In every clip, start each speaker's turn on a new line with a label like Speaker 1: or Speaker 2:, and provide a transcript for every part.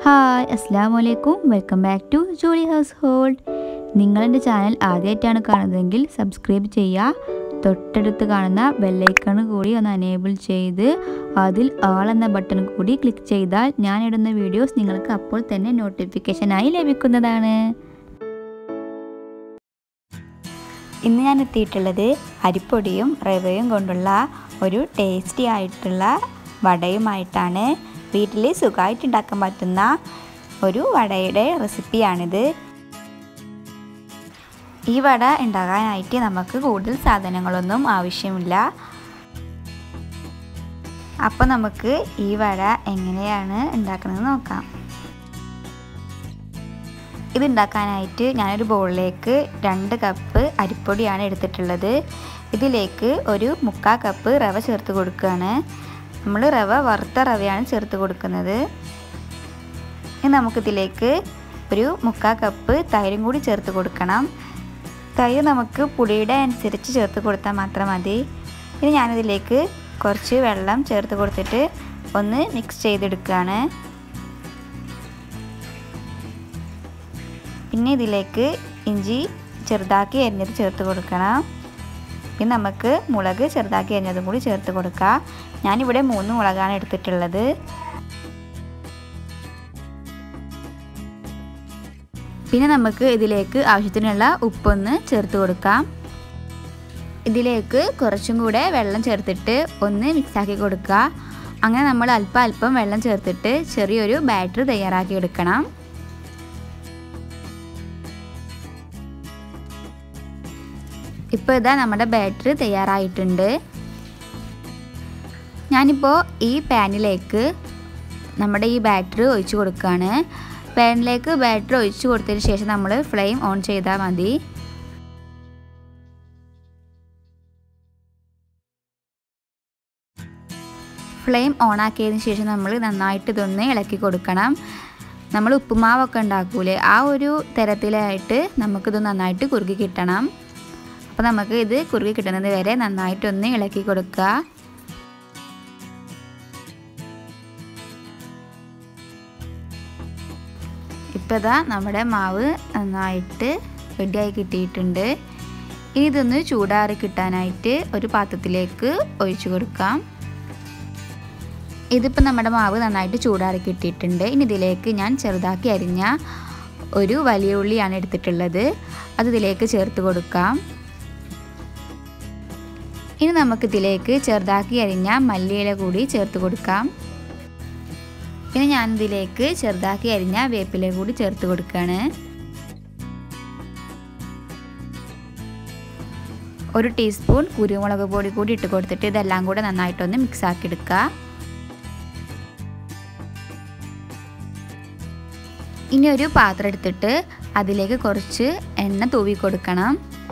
Speaker 1: hi അസ്സാം വലൈക്കും welcome back to Jolly Household നിങ്ങളെൻ്റെ ചാനൽ ആദ്യമായിട്ടാണ് കാണുന്നതെങ്കിൽ സബ്സ്ക്രൈബ് ചെയ്യുക തൊട്ടടുത്ത് കാണുന്ന ബെല്ലൈക്കൺ കൂടി ഒന്ന് അനേബിൾ ചെയ്ത് അതിൽ ആൾ എന്ന ബട്ടൺ കൂടി ക്ലിക്ക് ചെയ്താൽ ഞാൻ ഇടുന്ന വീഡിയോസ് നിങ്ങൾക്ക് അപ്പോൾ തന്നെ നോട്ടിഫിക്കേഷനായി ലഭിക്കുന്നതാണ് ഇന്ന് ഞാൻ എത്തിയിട്ടുള്ളത് അരിപ്പൊടിയും റവയും കൊണ്ടുള്ള ഒരു ടേസ്റ്റി ആയിട്ടുള്ള വടയുമായിട്ടാണ് വീട്ടിൽ സുഖമായിട്ട് ഉണ്ടാക്കാൻ പറ്റുന്ന ഒരു വടയുടെ റെസിപ്പിയാണിത് ഈ വട ഉണ്ടാക്കാനായിട്ട് നമുക്ക് കൂടുതൽ സാധനങ്ങളൊന്നും ആവശ്യമില്ല അപ്പോൾ നമുക്ക് ഈ വട എങ്ങനെയാണ് ഉണ്ടാക്കുന്നത് നോക്കാം ഇത് ഉണ്ടാക്കാനായിട്ട് ഞാനൊരു ബൗളിലേക്ക് രണ്ട് കപ്പ് അരിപ്പൊടിയാണ് എടുത്തിട്ടുള്ളത് ഇതിലേക്ക് ഒരു മുക്കാൽ കപ്പ് റവ ചേർത്ത് കൊടുക്കുകയാണ് നമ്മൾ റവ വറുത്ത റവയാണ് ചേർത്ത് കൊടുക്കുന്നത് ഇനി നമുക്കിതിലേക്ക് ഒരു മുക്കാൽ കപ്പ് തൈരും കൂടി ചേർത്ത് കൊടുക്കണം തൈര് നമുക്ക് പുളിയുടെ അനുസരിച്ച് ചേർത്ത് കൊടുത്താൽ മാത്രം മതി ഇനി ഞാനിതിലേക്ക് കുറച്ച് വെള്ളം ചേർത്ത് കൊടുത്തിട്ട് ഒന്ന് മിക്സ് ചെയ്തെടുക്കുകയാണ് പിന്നെ ഇതിലേക്ക് ഇഞ്ചി ചെറുതാക്കി അരിഞ്ഞത് ചേർത്ത് കൊടുക്കണം പിന്നെ നമുക്ക് മുളക് ചെറുതാക്കി അരിഞ്ഞതും കൂടി ചേർത്ത് കൊടുക്കാം ഞാനിവിടെ മൂന്ന് മുളകാണ് എടുത്തിട്ടുള്ളത് പിന്നെ നമുക്ക് ഇതിലേക്ക് ആവശ്യത്തിനുള്ള ഉപ്പൊന്ന് ചേർത്ത് കൊടുക്കാം ഇതിലേക്ക് കുറച്ചും കൂടെ വെള്ളം ചേർത്തിട്ട് ഒന്ന് മിക്സാക്കി കൊടുക്കുക അങ്ങനെ നമ്മൾ അല്പം അല്പം വെള്ളം ചേർത്തിട്ട് ചെറിയൊരു ബാറ്റർ തയ്യാറാക്കി എടുക്കണം ഇപ്പോൾ ഇതാ നമ്മുടെ ബാറ്ററി തയ്യാറായിട്ടുണ്ട് ഞാനിപ്പോൾ ഈ പാനിലേക്ക് നമ്മുടെ ഈ ബാറ്ററി ഒഴിച്ച് കൊടുക്കുകയാണ് പാനിലേക്ക് ബാറ്ററി ഒഴിച്ച് കൊടുത്തതിന് ശേഷം നമ്മൾ ഫ്ലെയിം ഓൺ ചെയ്താൽ മതി ഫ്ലെയിം ഓൺ ആക്കിയതിന് ശേഷം നമ്മൾ നന്നായിട്ട് ഇതൊന്ന് ഇളക്കി കൊടുക്കണം നമ്മൾ ഉപ്പുമാവൊക്കെ ഉണ്ടാക്കൂലേ ആ ഒരു തരത്തിലായിട്ട് നമുക്കിത് നന്നായിട്ട് കുറുകി കിട്ടണം അപ്പോൾ നമുക്ക് ഇത് കുറുകി കിട്ടുന്നത് വരെ നന്നായിട്ടൊന്ന് ഇളക്കി കൊടുക്കുക ഇപ്പോൾ ഇതാ നമ്മുടെ മാവ് നന്നായിട്ട് റെഡിയായി കിട്ടിയിട്ടുണ്ട് ഇനി ഇതൊന്ന് ചൂടാറി കിട്ടാനായിട്ട് ഒരു പാത്രത്തിലേക്ക് ഒഴിച്ചു കൊടുക്കാം ഇതിപ്പോൾ നമ്മുടെ മാവ് നന്നായിട്ട് ചൂടാറി കിട്ടിയിട്ടുണ്ട് ഇനി ഇതിലേക്ക് ഞാൻ ചെറുതാക്കി അരിഞ്ഞ ഒരു വലിയ ഉള്ളിയാണ് എടുത്തിട്ടുള്ളത് അത് ഇതിലേക്ക് ചേർത്ത് കൊടുക്കാം ഇനി നമുക്കിതിലേക്ക് ചെറുതാക്കി അരിഞ്ഞ മല്ലിയില കൂടി ചേർത്ത് കൊടുക്കാം പിന്നെ ഞാനിതിലേക്ക് ചെറുതാക്കി അരിഞ്ഞ വേപ്പില കൂടി ചേർത്ത് കൊടുക്കുകയാണ് ഒരു ടീസ്പൂൺ കുരുമുളക് പൊടി കൂടി ഇട്ട് കൊടുത്തിട്ട് ഇതെല്ലാം കൂടെ നന്നായിട്ടൊന്ന് മിക്സ് ആക്കി എടുക്കുക ഇനി ഒരു പാത്രം എടുത്തിട്ട് അതിലേക്ക് കുറച്ച് എണ്ണ തൂവി കൊടുക്കണം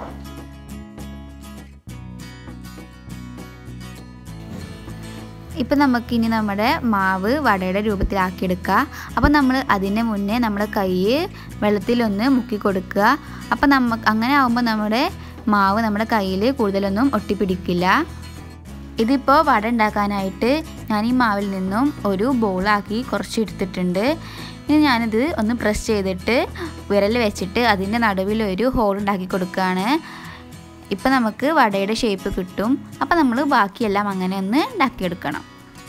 Speaker 1: ഇപ്പം നമുക്കിനി നമ്മുടെ മാവ് വടയുടെ രൂപത്തിലാക്കിയെടുക്കുക അപ്പോൾ നമ്മൾ അതിന് മുന്നേ നമ്മുടെ കൈ വെള്ളത്തിലൊന്ന് മുക്കി കൊടുക്കുക അപ്പോൾ നമുക്ക് അങ്ങനെ ആകുമ്പോൾ നമ്മുടെ മാവ് നമ്മുടെ കയ്യിൽ കൂടുതലൊന്നും ഒട്ടിപ്പിടിക്കില്ല ഇതിപ്പോൾ വട ഉണ്ടാക്കാനായിട്ട് ഞാൻ ഈ മാവിൽ നിന്നും ഒരു ബോളാക്കി കുറച്ച് എടുത്തിട്ടുണ്ട് ഇനി ഞാനിത് ഒന്ന് പ്രസ് ചെയ്തിട്ട് വിരൽ വെച്ചിട്ട് അതിൻ്റെ നടുവിൽ ഒരു ഹോൾ ഉണ്ടാക്കി കൊടുക്കുകയാണ് ഇപ്പം നമുക്ക് വടയുടെ ഷേപ്പ് കിട്ടും അപ്പം നമ്മൾ ബാക്കിയെല്ലാം അങ്ങനെ ഒന്ന് ഉണ്ടാക്കിയെടുക്കണം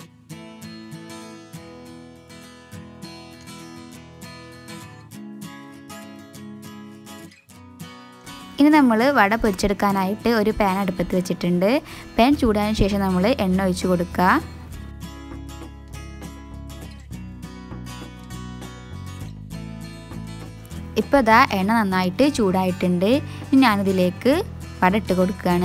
Speaker 1: ഇനി നമ്മൾ വട പൊരിച്ചെടുക്കാനായിട്ട് ഒരു പാൻ അടുപ്പത്ത് വെച്ചിട്ടുണ്ട് പാൻ ചൂടായതിനു ശേഷം നമ്മൾ എണ്ണ ഒഴിച്ച് കൊടുക്കുക ഇപ്പോൾ ഇതാ എണ്ണ നന്നായിട്ട് ചൂടായിട്ടുണ്ട് ഇനി ഞാനിതിലേക്ക് വട ഇട്ട് കൊടുക്കുകയാണ്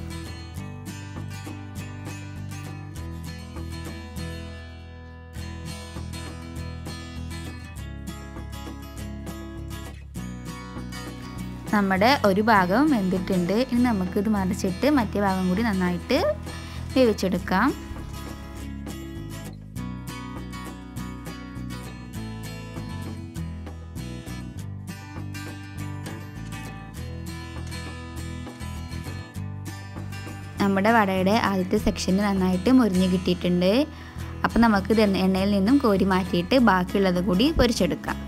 Speaker 1: നമ്മുടെ ഒരു ഭാഗം വെന്തിട്ടുണ്ട് ഇനി നമുക്കിത് മറിച്ചിട്ട് മറ്റേ ഭാഗം കൂടി നന്നായിട്ട് വേവിച്ചെടുക്കാം നമ്മുടെ വടയുടെ ആദ്യത്തെ സെക്ഷന് നന്നായിട്ട് മുരിഞ്ഞ് കിട്ടിയിട്ടുണ്ട് അപ്പോൾ നമുക്ക് ഇത് എണ്ണയിൽ നിന്നും കോരി മാറ്റിയിട്ട് ബാക്കിയുള്ളത് കൂടി പൊരിച്ചെടുക്കാം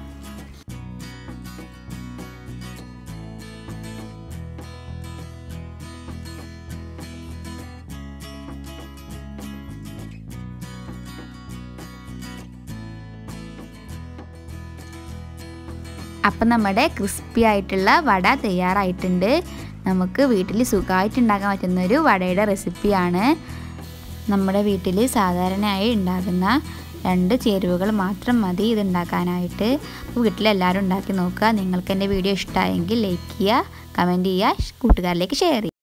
Speaker 1: അപ്പം നമ്മുടെ ക്രിസ്പി ആയിട്ടുള്ള വട തയ്യാറായിട്ടുണ്ട് നമുക്ക് വീട്ടിൽ സുഖമായിട്ട് ഉണ്ടാക്കാൻ പറ്റുന്ന ഒരു വടയുടെ റെസിപ്പിയാണ് നമ്മുടെ വീട്ടിൽ സാധാരണയായി ഉണ്ടാകുന്ന രണ്ട് ചേരുവകൾ മാത്രം മതി ഇത് ഉണ്ടാക്കാനായിട്ട് അപ്പോൾ വീട്ടിലെല്ലാവരും ഉണ്ടാക്കി നോക്കുക നിങ്ങൾക്ക് എൻ്റെ വീഡിയോ ഇഷ്ടമായെങ്കിൽ ലൈക്ക് ചെയ്യുക കമൻറ്റ് ചെയ്യുക കൂട്ടുകാരിലേക്ക് ഷെയർ ചെയ്യുക